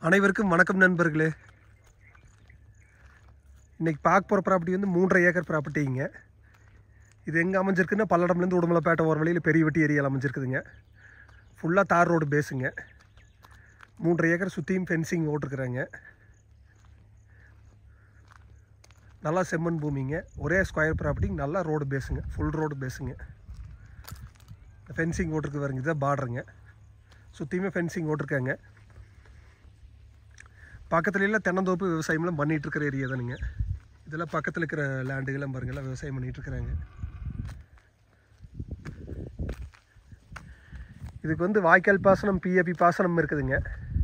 அனைவருக்கும் வணக்கம் நண்பர்களே இன்னைக்கு பார்க்க போகிற ப்ராப்பர்ட்டி வந்து மூன்றரை ஏக்கர் ப்ராப்பர்ட்டிங்க இது எங்கே அமைஞ்சிருக்குன்னா பல்லடம்லேருந்து உடுமலைப்பேட்டை ஒரு வழியில் பெரிய வெட்டி ஏரியாவில் அமைஞ்சிருக்குதுங்க ஃபுல்லாக தார் ரோடு பேஸுங்க மூன்றரை ஏக்கர் சுற்றியும் ஃபென்சிங் ஓட்டிருக்குறாங்க நல்லா செம்மண் பூமிங்க ஒரே ஸ்கொயர் ப்ராப்பர்ட்டி நல்லா ரோடு பேஸுங்க ஃபுல் ரோடு பேஸுங்க ஃபென்சிங் ஓட்டிருக்கு பாருங்க இதான் பார்டருங்க சுற்றியுமே ஃபென்சிங் ஓட்டிருக்காங்க பக்கத்துல எல்லாம் தென்னந்தோப்பு விவசாயம்லாம் பண்ணிட்டு இருக்கிற ஏரியா தானுங்க இதெல்லாம் பக்கத்தில் இருக்கிற லேண்டுகள்லாம் பாருங்க எல்லாம் விவசாயம் பண்ணிட்டு இருக்கிறாங்க இதுக்கு வந்து வாய்க்கால் பாசனம் பிஏபி பாசனம் இருக்குதுங்க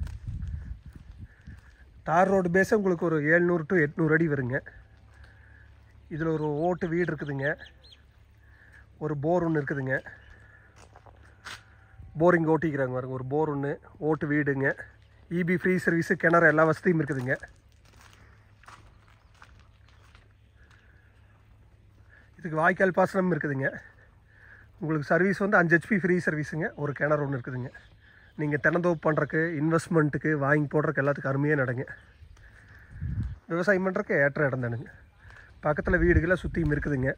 தார் ரோடு பேஸ உங்களுக்கு ஒரு ஏழ்நூறு டு எட்நூறு அடி வருங்க இதில் ஒரு ஓட்டு வீடு இருக்குதுங்க ஒரு போர் ஒன்று இருக்குதுங்க போரிங் ஓட்டிக்கிறாங்க பாருங்க ஒரு போர் ஒன்று ஓட்டு வீடுங்க இபி ஃப்ரீ சர்வீஸு கிணறு எல்லா வசதியும் இருக்குதுங்க இதுக்கு வாய்க்கால் பாசனம் இருக்குதுங்க உங்களுக்கு சர்வீஸ் வந்து அஞ்சு ஹெச்பி ஃப்ரீ சர்வீஸுங்க ஒரு கிணறு ஒன்று இருக்குதுங்க நீங்கள் தென்னந்தோப்பு பண்ணுறக்கு இன்வெஸ்ட்மெண்ட்டுக்கு வாங்கி போடுறக்கு எல்லாத்துக்கும் அருமையாக நடங்க விவசாயம் பண்ணுறக்கு ஏற்ற இடம் தானுங்க பக்கத்தில் வீடுகள்லாம் சுற்றியும் இருக்குதுங்க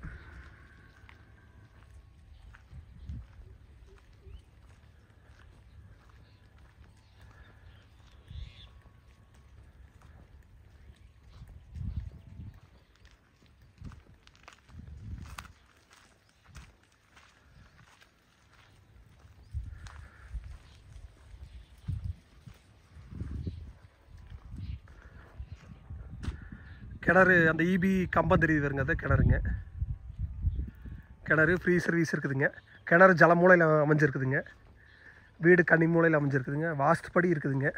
கிணறு அந்த இபி கம்பம் தெரியுது வருங்க அதான் கிணறுங்க கிணறு ஃப்ரீ சர்வீஸ் இருக்குதுங்க கிணறு ஜல மூலையில் அமைஞ்சிருக்குதுங்க வீடு கன்னி மூலையில் அமைஞ்சிருக்குதுங்க வாஸ்துப்படி இருக்குதுங்க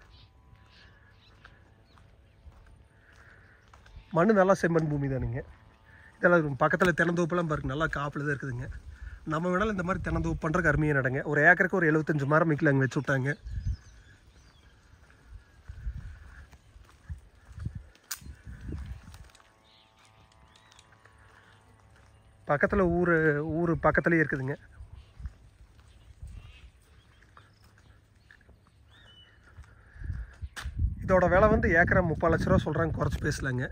மண் நல்லா செம்மண் பூமி தானுங்க இதெல்லாம் பக்கத்தில் தென்னந்தோப்புலாம் பாருங்க நல்லா காப்பில் தான் இருக்குதுங்க நம்ம வேணாலும் இந்த மாதிரி தென்னந்தோப்பு பண்ணுறக்கு அருமையாக நடங்க ஒரு ஏக்கருக்கு ஒரு எழுபத்தஞ்சு மரம் மிக்கில் அங்கே வச்சு விட்டாங்க பக்கத்தில் ஊர் ஊர் பக்கத்துலேயே இருக்குதுங்க இதோட விலை வந்து ஏக்கரா முப்பது லட்ச ரூபா சொல்கிறாங்க குறைச்சி பேசலாங்க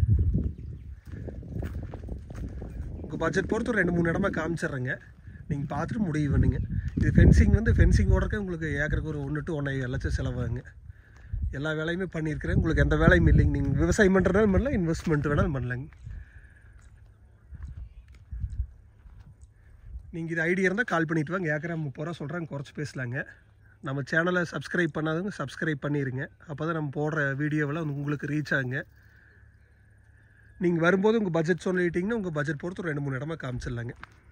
உங்கள் பட்ஜெட் பொறுத்து ஒரு ரெண்டு மூணு இடமா காமிச்சிடுறேங்க நீங்கள் பார்த்துட்டு முடிவு பண்ணுங்க இது ஃபென்சிங் வந்து ஃபென்சிங் ஓடுறதுக்கு உங்களுக்கு ஏக்கருக்கு ஒரு ஒன்று டு ஒன்றரை லட்சம் செலவாகுங்க எல்லா வேலையுமே பண்ணியிருக்கிறேன் உங்களுக்கு எந்த வேலையும் இல்லைங்க நீங்கள் விவசாயம் பண்ணுறதுனாலும் பண்ணலாம் இன்வெஸ்ட்மெண்ட் வேணாலும் பண்ணலாங்க நீங்கள் இது ஐடியா இருந்தால் கால் பண்ணிட்டு வாங்க ஏக்கரா முப்பது ரூபா சொல்கிறாங்க குறைச்சி பேசலாங்க நம்ம சேனலை சப்ஸ்கிரைப் பண்ணாதவங்க சப்ஸ்கிரைப் பண்ணிடுங்க அப்போ தான் நம்ம போடுற வீடியோவெல்லாம் வந்து உங்களுக்கு ரீச் ஆகுங்க நீங்கள் வரும்போது உங்கள் பட்ஜெட் சொல்லிட்டீங்கன்னா உங்கள் பட்ஜெட் பொறுத்து ஒரு ரெண்டு மூணு இடமா காமிச்சிடலாங்க